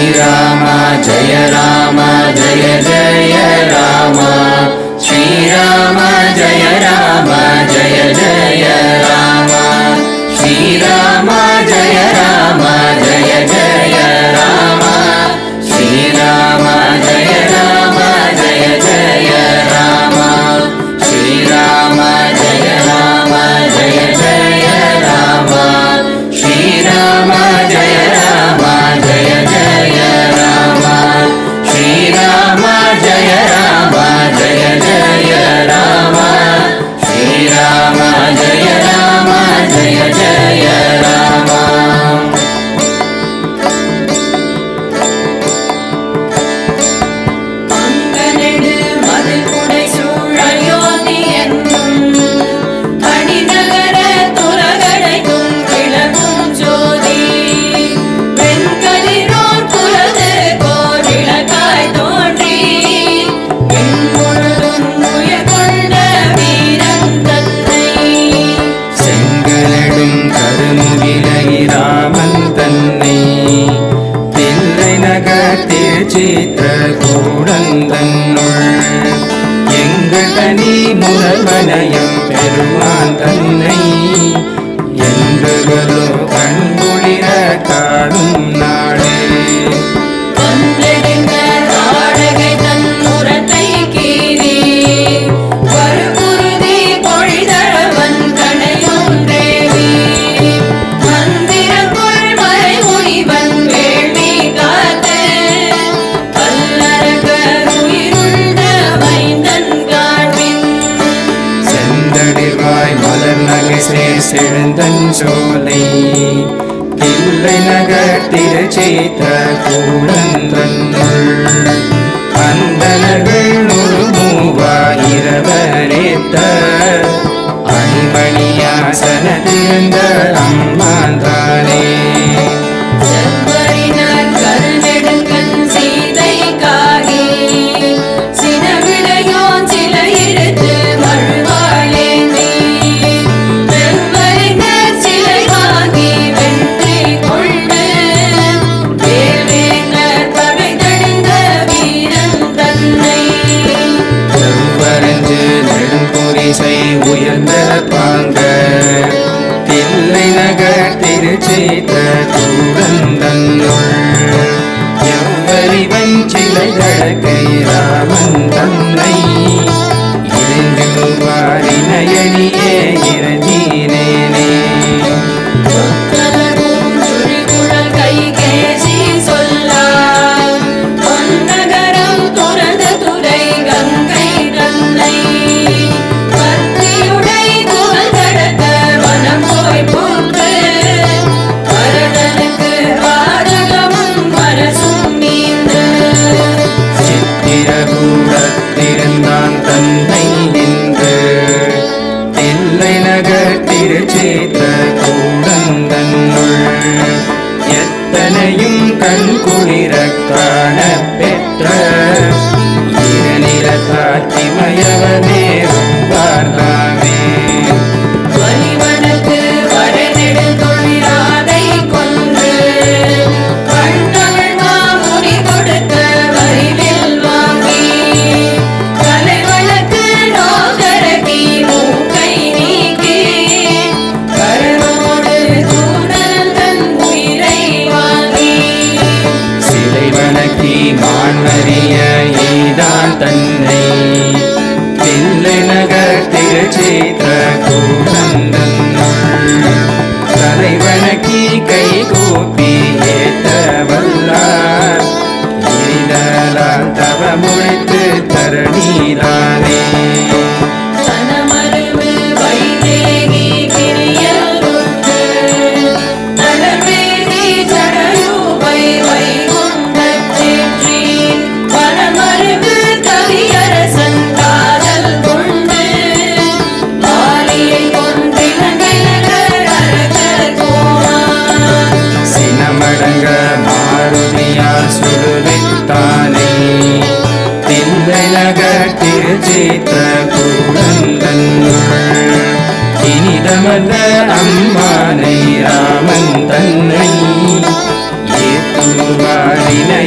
श्रीराम जय राम जय जय राम श्रीराम जय राम जय जय राम श्रीराम जय राम जय जय राम श्रीराम जय राम जय जय राम श्रीराम जय राम जय जय राम श्रीराम जय राम जय जय राम श्रीराम जय राम जय जय राम श्रीराम जय राम जय जय राम அங்கனெடு மதில்குடை சூழ் அயோத்தி என்னும் அணிநகர துறகடைக்கும் விளக்கும் ஜோதி. வெண்கதிரோர் புலது கோர் விளக்காய் தோன்றி, விண்முழுதும் உயர் கொண்ட வீரன் தன்னை செங்கலடும் கருமுகிலை ராமன் தன்னை தில்லை நகர் திருச்சித்திர கூடந்தன்னுள் எங்கள் தனி முதல்வனையும் பெருமான் தன்னை என்றுகளோ கண்குளிர காணும் நாளே வந்தெடுங்க தாடகை தன் முரத்தை கீறி, வருகுருதி பொழிதழவன் கணையொன்றேவி. மந்திரக்குள் மறைமுனிவன் வேள்வி காத்து, வல்லரக்கர் உயிருண்ட மைந்தன் காண்பின். செந்தடிவாய் மலர் நகை செழுந்தன் சோலை தில்லை நகர் திருச்சேத்த கூடந்தன்னுள் அந்தனர்கள் நூறு மூவாயிரவரேத்த அணிமணியாசன திருந்த அம்மான் தானே செவ்வரினார் கருநெடுங்கண் சீதைக்காகி, சினவிடையோன் சிலையிடுத்து மழுவாளேந்தி. வெவ்வரினார் சிலை வாங்கி வெற்றி கொண்டு, வேல்வேந்தர் பகை தணிந்த வீரன் தன்னை செவ்வரஞ்சு நெடும்பொரிசை உயர்ந்த பாங்க தில்லை நகர் திருச்சேத்த கூடந்தன்னுள் எவ்வறிவன் சிலை கடக்கை ராமன் தன்னை இருந்துவாரினையணியே இறஞ்சினேனே கலரும் சுழிகுழல் கைகேசி சொல்லால் பொன்னகரம் துறந்த துறை கங்கை தன்னை பத்தியுடை புகழ் கடக்க வனம் போய் புக்கு வரதனுக்கு வாதகமும் வரசும் நீந்து சித்திரகூடத்திருந்தான் தன்னை நின்று தில்லை நகர் திருச்சேத்த கூடந்தன்னுள் எத்தனையும் கண் குளிர காண பெற்ற இருநிலத்தாட்சிமயவனே பார்த்தாமே வலிவனுக்கு வடநெடு தொழிலாதை கொன்று கண்ணமிழ் மாமுனி கொடுத்த வரிவில் வாங்கி தலைவனுக்கு நோகரகி மூக்கை நீக்கி கருணோடு சூடனந்தன் உயிரை வாங்கி சிலை வணக்கி மான்மறிய ஈதான் தன்னை தில்லை நகர் திருச்சேத்திர கூடந்தன்னுள் தலை வணக்கி கை கூப்பி ஏத்த வல்லார் எரிதலால் தவமுழைத்து தரணிதானே சனமருவு வைதேகி கிரியல் உண்டு தளர்வேதி ஜடரூபை வைகுண்டச் சேற்றி வனமருவு கவியரசன் காதல் கொண்டு வாலியை கொன்றிலங்கிலகர் அரக்கர் கோமா சினமடங்க மாருதியால் சுடுவித்தானே தில்லை நகர் திருச்சேத்திர கூடந்தன்னுள் இனிதமத அம்மானை ராமன் தன்னை ஏத்துவாரினை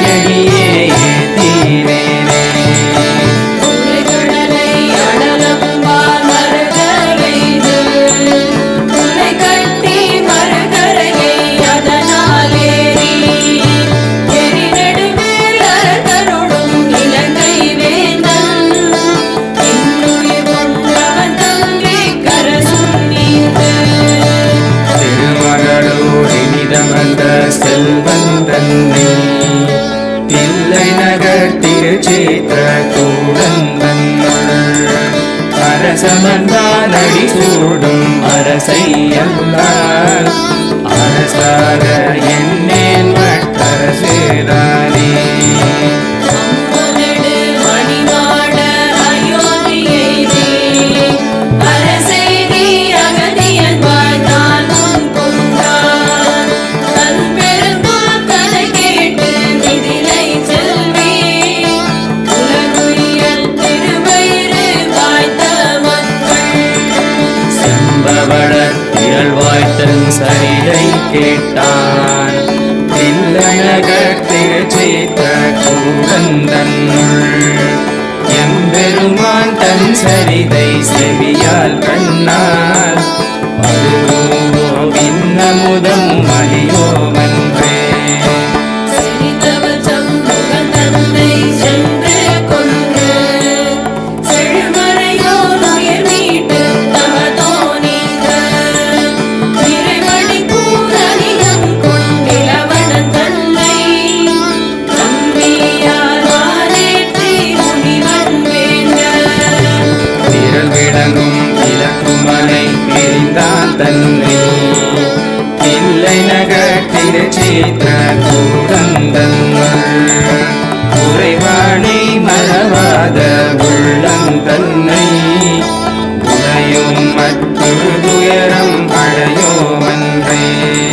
செல்வன் தன்னை தில்லை நகர் திருச்சேத்திர கூடந்தன்னுள் அரசமன்தான் அடி சூடும் அரசை அல்லால் அரசாக என்னேன் மற்றரசுதானே அம்புநெடு மணிமாட அயோத்தியை நீ அரசெய்தி அகதியன் வாழ்ந்தான் உன் கொண்டான் தன் பெருந்தோள் கதை கேட்டு மிதிலை செல்வி உலகுயல் திருவயிறு காய்த்த மக்கள் செம்பவள திரள்வாய்த்தன் சரிதை கேட்டான் தில்லநகர் திருச்சேத்த கூடந்தன்னுள் எம்பெருமான் தன் சரிதை செவியால் கண்ணால் அதுவோ பின்னமுதம் மலியோமன்றே சிரித்தவர் சம்புகன் தன்னை சென்று கொன்று செழுமறையோர் உயிர் மீட்டு தமதோ நீங்க நிறைமணி கூரணியம் கொண்டிலவனன் தன்னை நம்பியார் வாரேற்றி முனிவன் வேண்ட திரள் விளங்கும் இலக்குமலை பிரிந்தான் தன்னை தில்லை நகர் திருச்சேத்திர கூடந்தன்னுள் குறைவானை மறவாத உள்ளந்தன்னை உடையும் மற்றொரு துயரம் அடையோமன்றே